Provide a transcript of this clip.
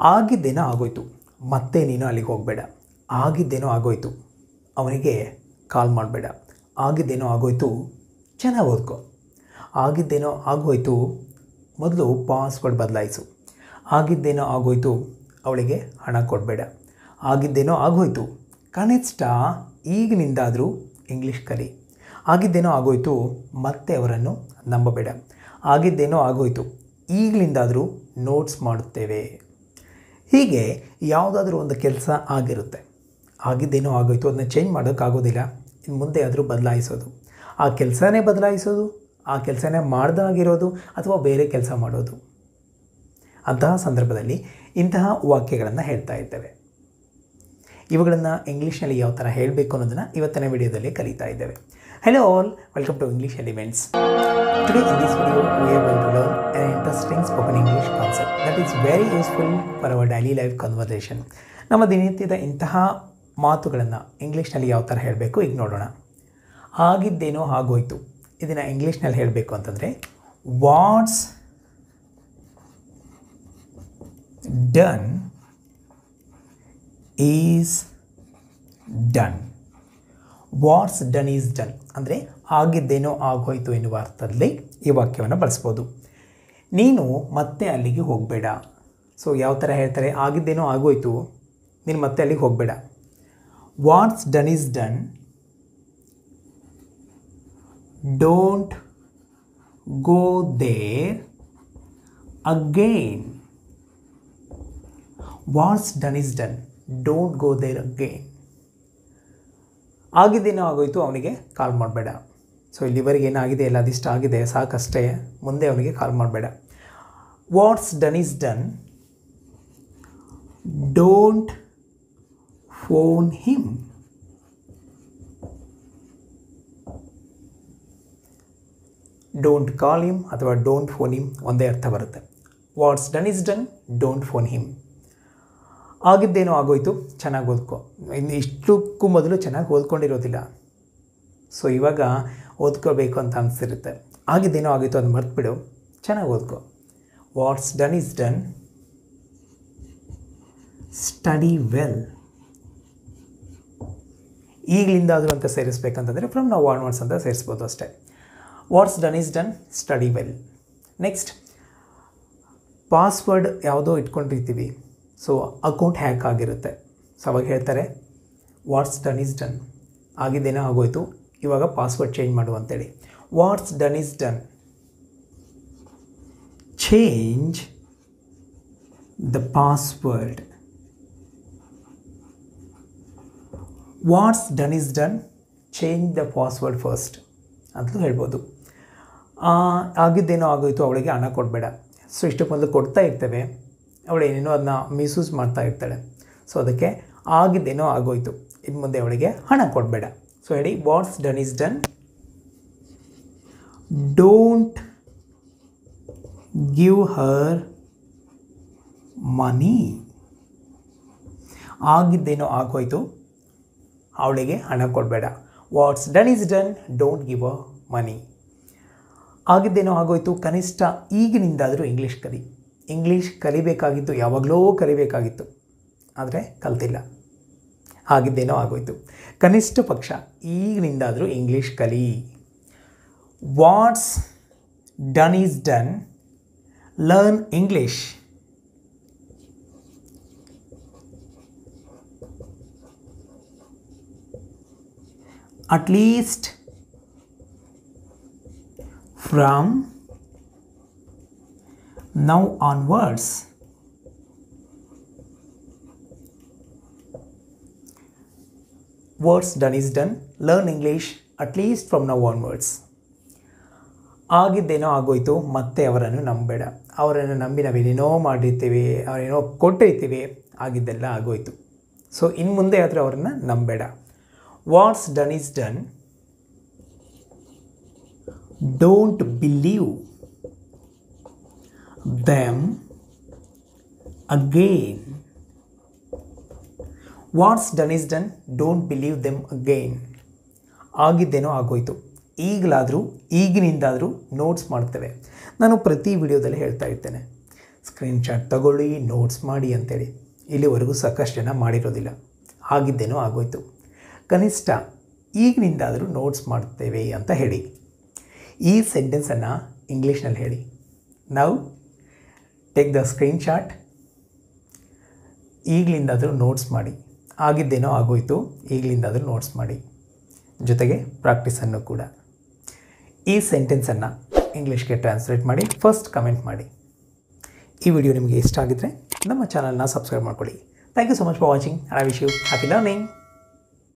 ಆಗಿದ್ದೇನೋ ಆಗೋಯ್ತು ಮತ್ತೆ ನೀನು ಅಲ್ಲಿಗೆ ಹೋಗಬೇಡ ಆಗಿದ್ದೇನೋ ಆಗೋಯ್ತು ಅವನಿಗೆ ಕಾಲ್ ಮಾಡಬೇಡ ಆಗಿದ್ದೇನೋ ಆಗೋಯ್ತು ಚೆನ್ನಾಗಿ ಓದ್ಕೊ ಆಗಿದ್ದೇನೋ ಆಗೋಯ್ತು ಮೊದಲು ಪಾಸ್ವರ್ಡ್ ಬದಲಾಯಿಸು ಆಗಿದ್ದೇನೋ ಆಗೋಯ್ತು ಅವಳಿಗೆ ಹಣ ಕೊಡಬೇಡ ಆಗಿದ್ದೇನೋ ಆಗೋಯ್ತು ಕನಿಷ್ಠ ಈಗಿನಿಂದಾದರೂ ಇಂಗ್ಲೀಷ್ ಕಲಿ ಆಗಿದ್ದೇನೋ ಆಗೋಯ್ತು ಮತ್ತೆ ಅವರನ್ನು ನಂಬಬೇಡ ಆಗಿದ್ದೇನೋ ಆಗೋಯ್ತು ಈಗಲಿಂದಾದರೂ ನೋಟ್ಸ್ ಮಾಡುತ್ತೇವೆ ಹೀಗೆ ಯಾವುದಾದ್ರೂ ಒಂದು ಕೆಲಸ ಆಗಿರುತ್ತೆ ಆಗಿದ್ದೇನೋ ಆಗೋಯ್ತು ಅದನ್ನ ಚೇಂಜ್ ಮಾಡೋಕ್ಕಾಗೋದಿಲ್ಲ ಇನ್ನು ಮುಂದೆ ಆದರೂ ಬದಲಾಯಿಸೋದು ಆ ಕೆಲಸನೇ ಬದಲಾಯಿಸೋದು ಆ ಕೆಲಸನೇ ಮಾಡ್ದಾಗಿರೋದು ಅಥವಾ ಬೇರೆ ಕೆಲಸ ಮಾಡೋದು ಅಂತಹ ಸಂದರ್ಭದಲ್ಲಿ ಇಂತಹ ವಾಕ್ಯಗಳನ್ನು ಹೇಳ್ತಾ ಇದ್ದೇವೆ ಇವುಗಳನ್ನು ಇಂಗ್ಲೀಷ್ನಲ್ಲಿ ಯಾವ ಥರ ಹೇಳಬೇಕು ಅನ್ನೋದನ್ನು ಇವತ್ತಿನ ವಿಡಿಯೋದಲ್ಲಿ ಕಲಿತಾ ಇದ್ದೇವೆ hello all welcome to English elements today in this video we are going to learn an interesting spoken English concept that is very useful for our daily life conversation ನಮ್ಮ ದಿನನಿತ್ಯದ ಇಂತಹ ಮಾತುಗಳನ್ನು ಇಂಗ್ಲೀಷ್ನಲ್ಲಿ ಯಾವ ಥರ ಹೇಳಬೇಕು ಈಗ ನೋಡೋಣ ಆಗಿದ್ದೇನೋ ಆಗೋಯ್ತು ಇದನ್ನು ಇಂಗ್ಲೀಷ್ನಲ್ಲಿ ಹೇಳಬೇಕು ಅಂತಂದರೆ what's done is done what's done is done ಅಂದರೆ ಆಗಿದ್ದೇನೋ ಆಗೋಯ್ತು ಎನ್ನುವ ಅರ್ಥದಲ್ಲಿ ಈ ವಾಕ್ಯವನ್ನು ಬಳಸ್ಬೋದು ನೀನು ಮತ್ತೆ ಅಲ್ಲಿಗೆ ಹೋಗಬೇಡ ಸೊ ಯಾವ ಥರ ಹೇಳ್ತಾರೆ ಆಗಿದ್ದೇನೋ ಆಗೋಯ್ತು ನೀನು ಮತ್ತೆ ಅಲ್ಲಿಗೆ ಹೋಗಬೇಡ what's done is done don't go there again what's done is done don't go there again ಆಗಿದ್ದೇನೋ ಆಗೋಯ್ತು ಅವನಿಗೆ ಕಾಲ್ ಮಾಡಬೇಡ ಸೊ ಇಲ್ಲಿವರೆಗೆ ಏನಾಗಿದೆ ಎಲ್ಲ ಅದಿಷ್ಟ ಆಗಿದೆ ಸಾಕಷ್ಟೇ ಮುಂದೆ ಅವನಿಗೆ ಕಾಲ್ ಮಾಡಬೇಡ what's done is done don't phone him don't call him ಅಥವಾ ಡೋಂಟ್ ಫೋನ್ ಹಿಮ್ ಒಂದೇ ಅರ್ಥ ಬರುತ್ತೆ what's done is done don't phone him ಆಗಿದ್ದೇನೋ ಆಗೋಯ್ತು ಚೆನ್ನಾಗಿ ಓದ್ಕೊ ಇನ್ನು ಇಷ್ಟಕ್ಕೂ ಮೊದಲು ಚೆನ್ನಾಗಿ ಓದ್ಕೊಂಡಿರೋದಿಲ್ಲ ಸೊ ಇವಾಗ ಓದ್ಕೋಬೇಕು ಅಂತ ಅನಿಸಿರುತ್ತೆ ಆಗಿದ್ದೇನೋ ಆಗಿತ್ತು ಅದು ಮರ್ತ್ಬಿಡು ಚೆನ್ನಾಗಿ ಓದ್ಕೊ what's done is done study well ಈಗಲಿಂದಾದರೂ ಅಂತ ಸೇರಿಸ್ಬೇಕಂತಂದರೆ ಫ್ರಮ್ ನಾವು ಆನ್ವರ್ಡ್ಸ್ ಅಂತ ಸೇರಿಸ್ಬೋದು ಅಷ್ಟೇ what's done is done study well next password ಯಾವುದೋ ಇಟ್ಕೊಂಡಿರ್ತೀವಿ ಸೊ ಅಕೌಂಟ್ ಹ್ಯಾಕ್ ಆಗಿರುತ್ತೆ ಸೊ ಅವಾಗ ಹೇಳ್ತಾರೆ ವಾಟ್ಸ್ ಡನ್ ಈಸ್ ಡನ್ ಆಗಿದ್ದೇನೋ ಆಗೋಯ್ತು ಇವಾಗ ಪಾಸ್ವರ್ಡ್ ಚೇಂಜ್ ಮಾಡು ಅಂತೇಳಿ what's done is done change the password what's done is done change the password first ಅಂತಲೂ ಹೇಳ್ಬೋದು ಆಗಿದ್ದೇನೋ ಆಗೋಯ್ತು ಅವಳಿಗೆ ಹಣ ಕೊಡಬೇಡ ಸೊ ಇಷ್ಟು ಮೊದಲು ಕೊಡ್ತಾ ಇರ್ತೇವೆ ಅವಳು ಏನೇನೋ ಅದನ್ನ ಮಿಸ್ಯೂಸ್ ಮಾಡ್ತಾ ಇರ್ತಾಳೆ ಸೊ ಅದಕ್ಕೆ ಆಗಿದ್ದೇನೋ ಆಗೋಯ್ತು ಇನ್ನು ಮುಂದೆ ಅವಳಿಗೆ ಹಣ ಕೊಡಬೇಡ ಸೊ ಹೇಳಿ what's done is done don't give her money ಆಗಿದ್ದೇನೋ ಆಗೋಯ್ತು ಅವಳಿಗೆ ಹಣ ಕೊಡಬೇಡ what's done is done don't give a money ಆಗಿದ್ದೇನೋ ಆಗೋಯ್ತು ಕನಿಷ್ಠ ಈಗಿನಿಂದಾದರೂ ಇಂಗ್ಲೀಷ್ ಕಲಿ ಇಂಗ್ಲೀಷ್ ಕಲಿಬೇಕಾಗಿತ್ತು ಯಾವಾಗಲೂ ಕಲಿಬೇಕಾಗಿತ್ತು ಆದರೆ ಕಲ್ತಿಲ್ಲ ಆಗಿದ್ದೇನೋ ಆಗೋಯ್ತು ಕನಿಷ್ಠ ಪಕ್ಷ ಈಗಿನಿಂದಾದರೂ ಇಂಗ್ಲೀಷ್ ಕಲಿ what's done is done learn English at least from now onwards words done is done learn english at least from now onwards ಆಗಿದ್ದೇನೋ ಆಗೋಯ್ತು ಮತ್ತೆ ಅವರನ್ನು ನಂಬೇಡ ಅವರನ್ನು ನಂಬಿ ನಾವೇನೇನೋ ಮಾಡಿರ್ತೀವಿ ಅವರೇನೋ ಕೊಟ್ಟಿರ್ತೀವಿ ಆಗಿದ್ದೆಲ್ಲ ಆಗೋಯ್ತು ಸೊ ಇನ್ನು ಮುಂದೆ ಆದರೆ ಅವರನ್ನು ನಂಬೇಡ what's done is done don't believe them again what's done is done don't believe them again ಆಗಿದ್ದೇನೋ ಆಗೋಯ್ತು ಈಗಲಾದರೂ ಈಗಿನಿಂದಾದರೂ ನೋಟ್ಸ್ ಮಾಡ್ತೇವೆ ನಾನು ಪ್ರತಿ ವಿಡಿಯೋದಲ್ಲಿ ಹೇಳ್ತಾ ಇರ್ತೇನೆ ಸ್ಕ್ರೀನ್ಶಾಟ್ ತಗೊಳ್ಳಿ ನೋಟ್ಸ್ ಮಾಡಿ ಅಂತೇಳಿ ಇಲ್ಲಿವರೆಗೂ ಸಾಕಷ್ಟು ಜನ ಮಾಡಿರೋದಿಲ್ಲ ಆಗಿದ್ದೇನೋ ಆಗೋಯ್ತು ಕನಿಷ್ಠ ಈಗಿನಿಂದಾದರೂ ನೋಟ್ಸ್ ಮಾಡ್ತೇವೆ ಅಂತ ಹೇಳಿ ಈ ಸೆಂಟೆನ್ಸನ್ನು ಇಂಗ್ಲೀಷ್ನಲ್ಲಿ ಹೇಳಿ ನಾವು ಟೇಕ್ ದ ಸ್ಕ್ರೀನ್ಶಾಟ್ ಈಗಲಿಂದಾದರೂ ನೋಟ್ಸ್ ಮಾಡಿ ಆಗಿದ್ದೇನೋ ಆಗೋಯ್ತು ಈಗಲಿಂದಾದರೂ ನೋಟ್ಸ್ ಮಾಡಿ ಜೊತೆಗೆ ಪ್ರಾಕ್ಟೀಸನ್ನು ಕೂಡ ಈ ಸೆಂಟೆನ್ಸನ್ನು ಇಂಗ್ಲೀಷ್ಗೆ ಟ್ರಾನ್ಸ್ಲೇಟ್ ಮಾಡಿ ಫಸ್ಟ್ ಕಮೆಂಟ್ ಮಾಡಿ ಈ ವಿಡಿಯೋ ನಿಮಗೆ ಇಷ್ಟ ಆಗಿದ್ದರೆ ನಮ್ಮ ಚಾನಲ್ನ ಸಬ್ಸ್ಕ್ರೈಬ್ ಮಾಡ್ಕೊಳ್ಳಿ thank you so much for watching I wish you happy learning